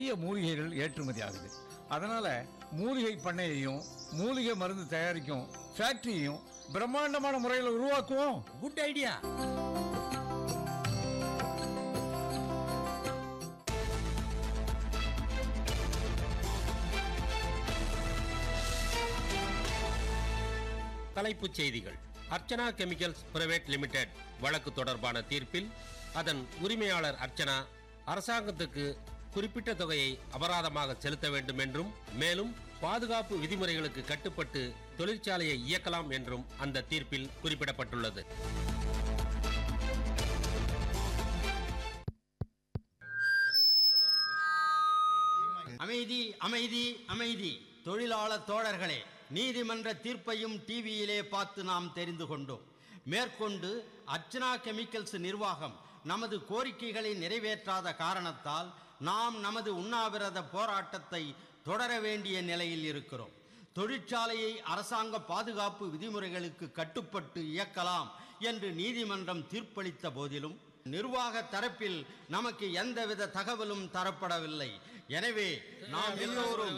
நிறைய மூலிகைகள் ஏற்றுமதி ஆகுது அதனால மூலிகை பண்ணையையும் மூலிகை மருந்து தயாரிக்கும் ஃபேக்டரியையும் பிரம்மாண்டமான முறையில் உருவாக்குவோம் குட் ஐடியா தலைப்புச் செய்திகள் அர்ச்சனா கெமிக்கல்ஸ் பிரைவேட் லிமிடெட் வழக்கு தொடர்பான தீர்ப்பில் அதன் உரிமையாளர் அர்ச்சனா அரசாங்கத்துக்கு குறிப்பிட்ட தொகையை அபராதமாக செலுத்த வேண்டும் என்றும் மேலும் பாதுகாப்பு விதிமுறைகளுக்கு கட்டுப்பட்டு தொழிற்சாலையை இயக்கலாம் என்றும் அந்த தீர்ப்பில் குறிப்பிடப்பட்டுள்ளது அமைதி அமைதி அமைதி தொழிலாளர் தோழர்களே நீதிமன்ற தீர்ப்பையும் டிவியிலே பார்த்து நாம் தெரிந்து கொண்டோம் மேற்கொண்டு அர்ச்சனா கெமிக்கல்ஸ் நிர்வாகம் நமது கோரிக்கைகளை நிறைவேற்றாத காரணத்தால் நாம் நமது உண்ணாவிரத போராட்டத்தை தொடர வேண்டிய நிலையில் இருக்கிறோம் தொழிற்சாலையை அரசாங்க பாதுகாப்பு விதிமுறைகளுக்கு கட்டுப்பட்டு இயக்கலாம் என்று நீதிமன்றம் தீர்ப்பளித்த போதிலும் நிர்வாக தரப்பில் நமக்கு எந்தவித தகவலும் தரப்படவில்லை எனவே நாம் எல்லோரும்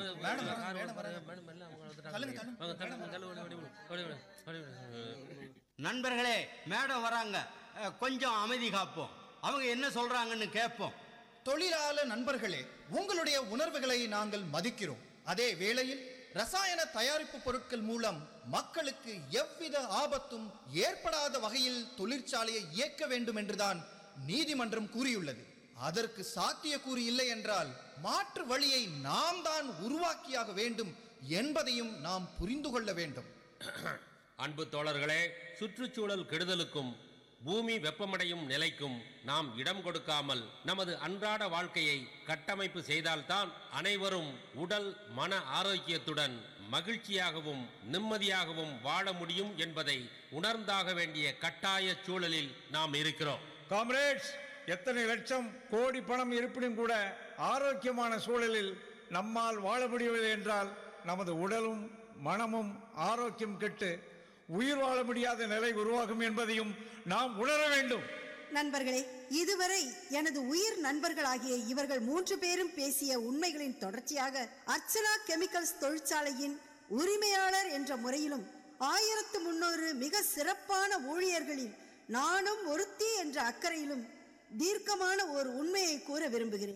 நண்பர்களே மேடம் வராங்க அஹ், கொஞ்சம் அமைதி காப்போம் அவங்க என்ன சொல்றாங்கன்னு கேட்போம் தொழிலாளர் நண்பர்களே உங்களுடைய உணர்வுகளை நாங்கள் மதிக்கிறோம் அதே வேளையில் ரசாயன தயாரிப்பு பொருட்கள் மூலம் மக்களுக்கு எவ்வித ஆபத்தும் ஏற்படாத வகையில் தொழிற்சாலையை இயக்க வேண்டும் என்றுதான் நீதிமன்றம் கூறியுள்ளது அதற்கு சாத்தியக்கூறு இல்லை என்றால் மாற்று வழியை நாம் தான் உருவாக்கியாக வேண்டும் என்பதையும் நாம் புரிந்து கொள்ள வேண்டும் அன்பு தோழர்களே சுற்றுச்சூழல் கெடுதலுக்கும் பூமி வெப்பமடையும் நிலைக்கும் நாம் இடம் கொடுக்காமல் நமது அன்றாட வாழ்க்கையை கட்டமைப்பு செய்தால்தான் அனைவரும் உடல் மன ஆரோக்கியத்துடன் மகிழ்ச்சியாகவும் நிம்மதியாகவும் வாழ முடியும் என்பதை உணர்ந்தாக வேண்டிய கட்டாய சூழலில் நாம் இருக்கிறோம் காம்ரேட்ஸ் எத்தனை லட்சம் கோடி பணம் இருப்பினும் கூட ஆரோக்கியமான சூழலில் நம்மால் வாழ முடியவில்லை என்றால் நமது உடலும் மனமும் ஆரோக்கியம் கெட்டு உயிர் வாழ முடியாத நிலை உருவாகும் என்பதையும் நாம் உணர வேண்டும் நண்பர்களே இதுவரை எனது உயிர் நண்பர்களாகிய இவர்கள் மூன்று பேரும் பேசிய உண்மைகளின் தொடர்ச்சியாக அர்ச்சனா கெமிக்கல்ஸ் தொழிற்சாலையின் உரிமையாளர் என்ற முறையிலும் ஆயிரத்து முன்னூறு மிக சிறப்பான ஊழியர்களில் நானும் ஒருத்தி என்ற அக்கறையிலும் தீர்க்கமான ஒரு உண்மையை கூற விரும்புகிறேன்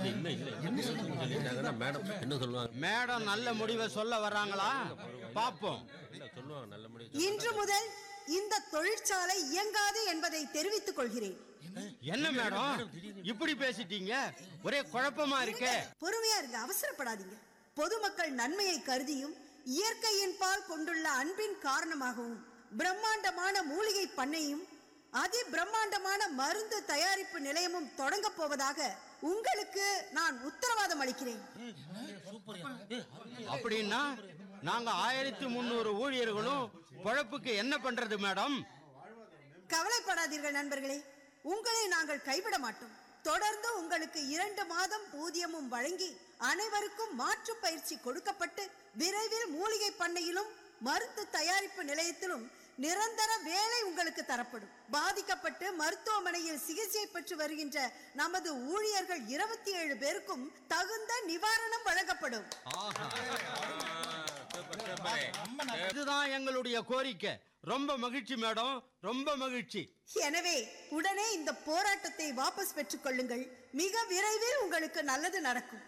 மேடம் என்ன சொல்லுவாங்க மேடம் நல்ல முடிவை சொல்ல வர்றாங்களா பார்ப்போம் சொல்லுவாங்க நல்ல முடிவு இன்று முதல் இந்த தொழிற்சாலை இயங்காது என்பதை தெரிவித்துக் கொள்கிறேன் என்ன மேடம் இப்படி பேசிட்டீங்க ஒரே குழப்பமா இருக்கே பொறுமையா இருங்க அவசரப்படாதீங்க பொதுமக்கள் நன்மையை கருதியும் இயற்கையின் பால் கொண்டுள்ள அன்பின் காரணமாகவும் பிரம்மாண்டமான மூலிகை பண்ணையும் அதி பிரம்மாண்டமான மருந்து தயாரிப்பு நிலையமும் தொடங்க போவதாக உங்களுக்கு நான் உத்தரவாதம் அளிக்கிறேன் அப்படின்னா நாங்க ஆயிரத்தி முந்நூறு ஊழியர்களும் பொழப்புக்கு என்ன பண்றது மேடம் கவலைப்படாதீர்கள் நண்பர்களே உங்களை நாங்கள் கைவிட மாட்டோம் தொடர்ந்து உங்களுக்கு இரண்டு மாதம் ஊதியமும் வழங்கி அனைவருக்கும் மாற்று பயிற்சி கொடுக்கப்பட்டு விரைவில் மூலிகை பண்ணையிலும் மருந்து தயாரிப்பு நிலையத்திலும் நிரந்தர வேலை உங்களுக்கு தரப்படும் பாதிக்கப்பட்டு மருத்துவமனையில் சிகிச்சை பெற்று வருகின்ற நமது ஊழியர்கள் இருபத்தி ஏழு பேருக்கும் தகுந்த நிவாரணம் வழங்கப்படும் இதுதான் எங்களுடைய கோரிக்கை ரொம்ப மகிழ்ச்சி மேடம் ரொம்ப மகிழ்ச்சி எனவே உடனே இந்த போராட்டத்தை வாபஸ் பெற்றுக் கொள்ளுங்கள் மிக விரைவில் உங்களுக்கு நல்லது நடக்கும்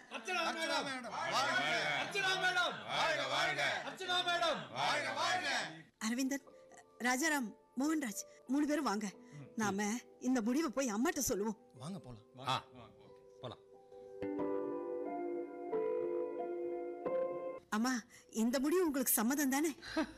அரவிந்தன் ராஜாராம் மோகன்ராஜ் மூணு பேரும் வாங்க நாம இந்த முடிவை போய் அம்மாட்ட சொல்லுவோம் வாங்க போலாம் ஆ போலாம் அம்மா இந்த முடிவு உங்களுக்கு சம்மதம் தானே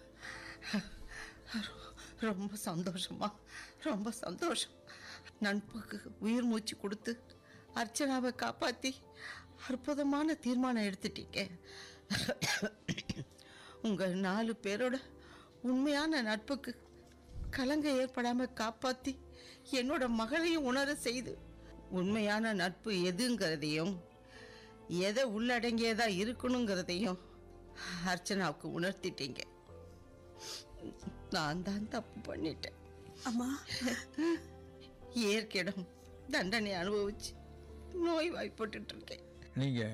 ரொம்ப சந்தோஷமா ரொம்ப சந்தோஷம் நட்புக்கு உயிர் மூச்சு கொடுத்து அர்ச்சனாவை காப்பாற்றி அற்புதமான தீர்மானம் எடுத்துட்டீங்க உங்கள் நாலு பேரோட உண்மையான நட்புக்கு கலங்க ஏற்படாமல் காப்பாற்றி என்னோட மகளையும் உணர செய்து உண்மையான நட்பு எதுங்கிறதையும் எதை உள்ளடங்கியதா இருக்கணுங்கிறதையும் அர்ச்சனாவுக்கு உணர்த்திட்டீங்க நான் தான் தப்பு பண்ணிட்டேன் அம்மா இயற்கையிடம் தண்டனை அனுபவிச்சு நோய் வாய்ப்பட்டு இருக்கேன் நீங்க